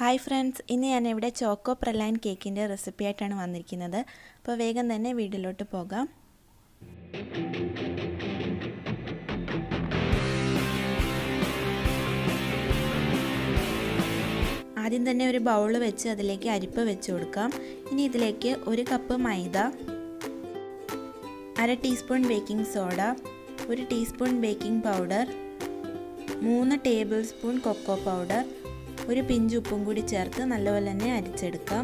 hi friends ഇന്ന് ഞാനിവിടെ choco praline കേക്കിൻ്റെ റെസിപ്പി ആയിട്ടാണ് വന്നിരിക്കുന്നത് അപ്പോൾ വേഗം തന്നെ വീഡിയോയിലോട്ട് പോകാം ആദ്യം തന്നെ ഒരു ബൗൾ വെച്ച് അതിലേക്ക് അരിപ്പ് വെച്ച് കൊടുക്കാം ഇനി ഇതിലേക്ക് ഒരു കപ്പ് മൈദ അര ടീസ്പൂൺ ബേക്കിംഗ് സോഡ ഒരു ടീസ്പൂൺ ബേക്കിംഗ് പൗഡർ മൂന്ന് ടേബിൾ സ്പൂൺ കൊക്കോ പൗഡർ ഒരു പിഞ്ച് ഉപ്പും കൂടി ചേർത്ത് നല്ലപോലെ തന്നെ അരിച്ചെടുക്കാം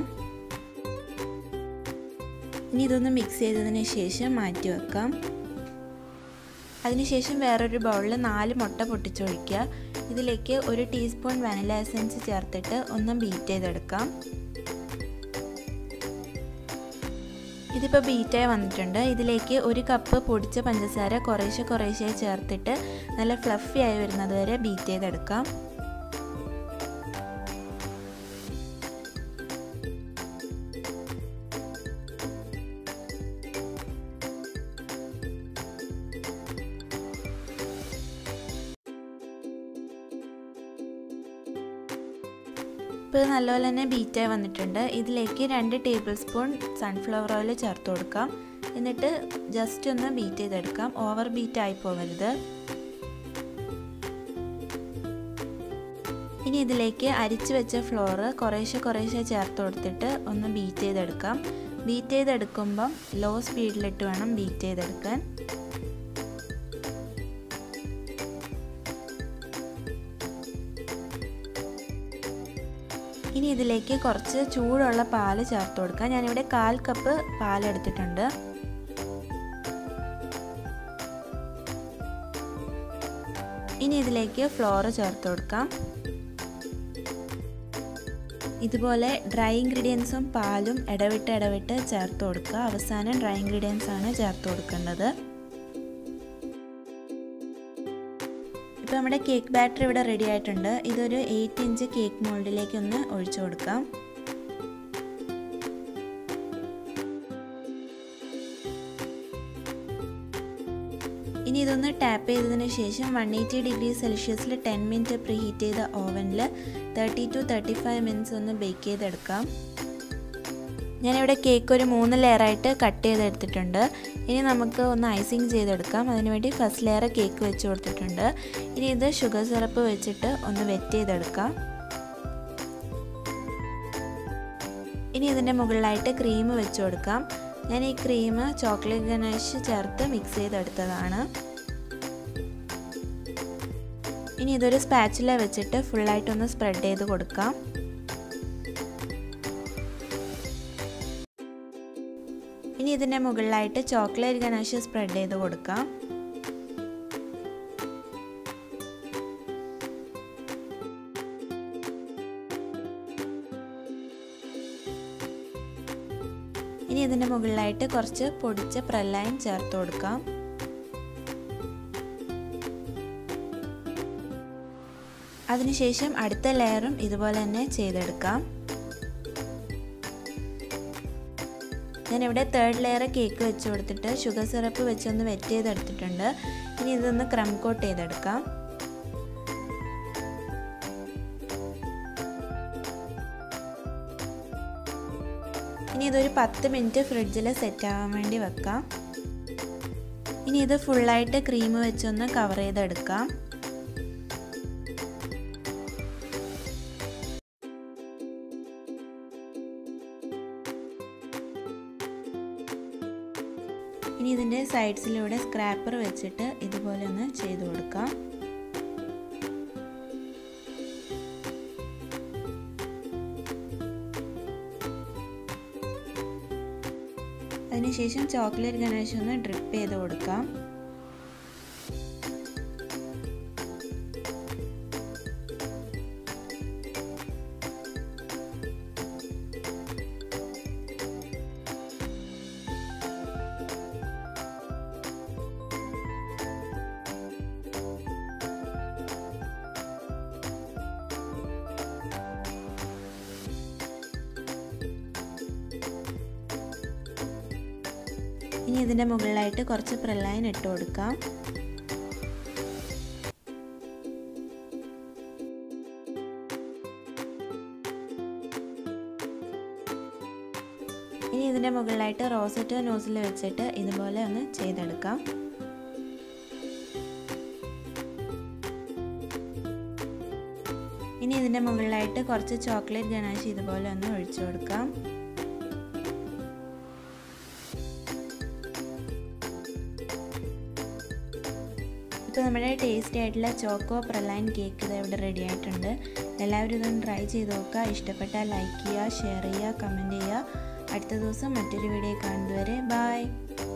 ഇനി ഇതൊന്ന് മിക്സ് ചെയ്തതിന് ശേഷം മാറ്റി വെക്കാം അതിനുശേഷം വേറൊരു ബൗളിൽ നാല് മുട്ട പൊട്ടിച്ചൊഴിക്കുക ഇതിലേക്ക് ഒരു ടീസ്പൂൺ വാനില എസൻസ് ചേർത്തിട്ട് ഒന്ന് ബീറ്റ് ചെയ്തെടുക്കാം ഇതിപ്പോൾ ബീറ്റായി വന്നിട്ടുണ്ട് ഇതിലേക്ക് ഒരു കപ്പ് പൊടിച്ച പഞ്ചസാര കുറേശ്ശെ കുറേശ്ശെ ചേർത്തിട്ട് നല്ല ഫ്ലഫി ആയി വരുന്നത് വരെ ബീറ്റ് ചെയ്തെടുക്കാം ഇപ്പോൾ ഇത് നല്ലപോലെ തന്നെ ബീറ്റായി വന്നിട്ടുണ്ട് ഇതിലേക്ക് രണ്ട് ടേബിൾ സ്പൂൺ സൺഫ്ലവർ ഓയിൽ ചേർത്ത് കൊടുക്കാം എന്നിട്ട് ജസ്റ്റ് ഒന്ന് ബീറ്റ് ചെയ്തെടുക്കാം ഓവർ ബീറ്റ് ആയി പോകരുത് ഇനി ഇതിലേക്ക് അരിച്ചു വെച്ച ഫ്ലോറ് കുറേശ്ശെ കുറേശ്ശെ ചേർത്ത് കൊടുത്തിട്ട് ഒന്ന് ബീറ്റ് ചെയ്തെടുക്കാം ബീറ്റ് ചെയ്തെടുക്കുമ്പം ലോ സ്പീഡിലിട്ട് വേണം ബീറ്റ് ചെയ്തെടുക്കാൻ ഇനി ഇതിലേക്ക് കുറച്ച് ചൂടുള്ള പാല് ചേർത്ത് കൊടുക്കാം ഞാനിവിടെ കാൽ കപ്പ് പാലെടുത്തിട്ടുണ്ട് ഇനി ഇതിലേക്ക് ഫ്ലോർ ചേർത്ത് കൊടുക്കാം ഇതുപോലെ ഡ്രൈ ഇൻഗ്രീഡിയൻസും പാലും ഇടവിട്ട് ഇടവിട്ട് ചേർത്ത് കൊടുക്കുക അവസാനം ഡ്രൈ ഇൻഗ്രീഡിയൻസ് ആണ് ചേർത്ത് കൊടുക്കേണ്ടത് ഇപ്പോൾ നമ്മുടെ കേക്ക് ബാറ്റർ ഇവിടെ റെഡി ആയിട്ടുണ്ട് ഇതൊരു എയ്റ്റ് ഇഞ്ച് കേക്ക് മോൾഡിലേക്ക് ഒന്ന് ഒഴിച്ചു കൊടുക്കാം ഇനി ഇതൊന്ന് ടാപ്പ് ചെയ്തതിന് ശേഷം വൺ എയ്റ്റി ഡിഗ്രി സെൽഷ്യസിൽ ടെൻ മിനിറ്റ് പ്രീ ഹീറ്റ് ചെയ്ത ഓവനിൽ thirty two thirty five minutes ഒന്ന് ബേക്ക് ചെയ്തെടുക്കാം ഞാനിവിടെ കേക്ക് ഒരു മൂന്ന് ലെയറായിട്ട് കട്ട് ചെയ്തെടുത്തിട്ടുണ്ട് ഇനി നമുക്ക് ഒന്ന് ഐസിങ് ചെയ്തെടുക്കാം അതിനുവേണ്ടി ഫസ്റ്റ് ലെയർ കേക്ക് വെച്ച് കൊടുത്തിട്ടുണ്ട് ഇനി ഇത് ഷുഗർ സിറപ്പ് വെച്ചിട്ട് ഒന്ന് വെറ്റ് ചെയ്തെടുക്കാം ഇനി ഇതിൻ്റെ മുകളിലായിട്ട് ക്രീം വെച്ച് കൊടുക്കാം ഞാൻ ഈ ക്രീം ചോക്ലേറ്റ് ഗണേഷ് ചേർത്ത് മിക്സ് ചെയ്തെടുത്തതാണ് ഇനി ഇതൊരു സ്പാച്ചില വെച്ചിട്ട് ഫുള്ളായിട്ടൊന്ന് സ്പ്രെഡ് ചെയ്ത് കൊടുക്കാം ഇനി ഇതിൻ്റെ മുകളിലായിട്ട് ചോക്ലേറ്റ് ഗണേഷ് സ്പ്രെഡ് ചെയ്ത് കൊടുക്കാം ഇനി ഇതിൻ്റെ മുകളിലായിട്ട് കുറച്ച് പൊടിച്ച പ്രലൈൻ ചേർത്ത് കൊടുക്കാം അതിനുശേഷം അടുത്ത ലെയറും ഇതുപോലെ തന്നെ ചെയ്തെടുക്കാം ഞാനിവിടെ തേർഡ് ലെയർ കേക്ക് വെച്ച് കൊടുത്തിട്ട് ഷുഗർ സിറപ്പ് വെച്ചൊന്ന് വെറ്റ് ചെയ്തെടുത്തിട്ടുണ്ട് ഇനി ഇതൊന്ന് ക്രം കോട്ട് ചെയ്തെടുക്കാം ഇനി ഇതൊരു പത്ത് മിനിറ്റ് ഫ്രിഡ്ജിൽ സെറ്റ് ആവാൻ വേണ്ടി വെക്കാം ഇനി ഇത് ഫുള്ളായിട്ട് ക്രീം വെച്ചൊന്ന് കവർ ചെയ്തെടുക്കാം ഇനി ഇതിൻ്റെ സൈഡ്സിലൂടെ സ്ക്രാപ്പർ വെച്ചിട്ട് ഇതുപോലെ ഒന്ന് ചെയ്ത് കൊടുക്കാം അതിനുശേഷം ചോക്ലേറ്റ് ഗണേഷ് ഒന്ന് ഡ്രിപ്പ് ചെയ്ത് കൊടുക്കാം ഇനി ഇതിൻ്റെ മുകളിലായിട്ട് കുറച്ച് പ്രലൈൻ ഇട്ട് കൊടുക്കാം ഇനി ഇതിൻ്റെ മുകളിലായിട്ട് റോസറ്റോ നോസിൽ വെച്ചിട്ട് ഇതുപോലെ ഒന്ന് ചെയ്തെടുക്കാം ഇനി ഇതിൻ്റെ മുകളിലായിട്ട് കുറച്ച് ചോക്ലേറ്റ് ഗനാശ് ഇതുപോലെ ഒന്ന് ഒഴിച്ചു കൊടുക്കാം ഇപ്പോൾ നമ്മുടെ ടേസ്റ്റി ആയിട്ടുള്ള ചോക്കോ പ്രലൈൻ കേക്ക് ഇത് ഇവിടെ റെഡി ആയിട്ടുണ്ട് എല്ലാവരും ഇതൊന്ന് ട്രൈ ചെയ്ത് നോക്കുക ഇഷ്ടപ്പെട്ടാൽ ലൈക്ക് ചെയ്യുക ഷെയർ ചെയ്യുക കമൻറ്റ് ചെയ്യുക അടുത്ത ദിവസം മറ്റൊരു വീഡിയോ കാണുന്നതുവരെ ബായ്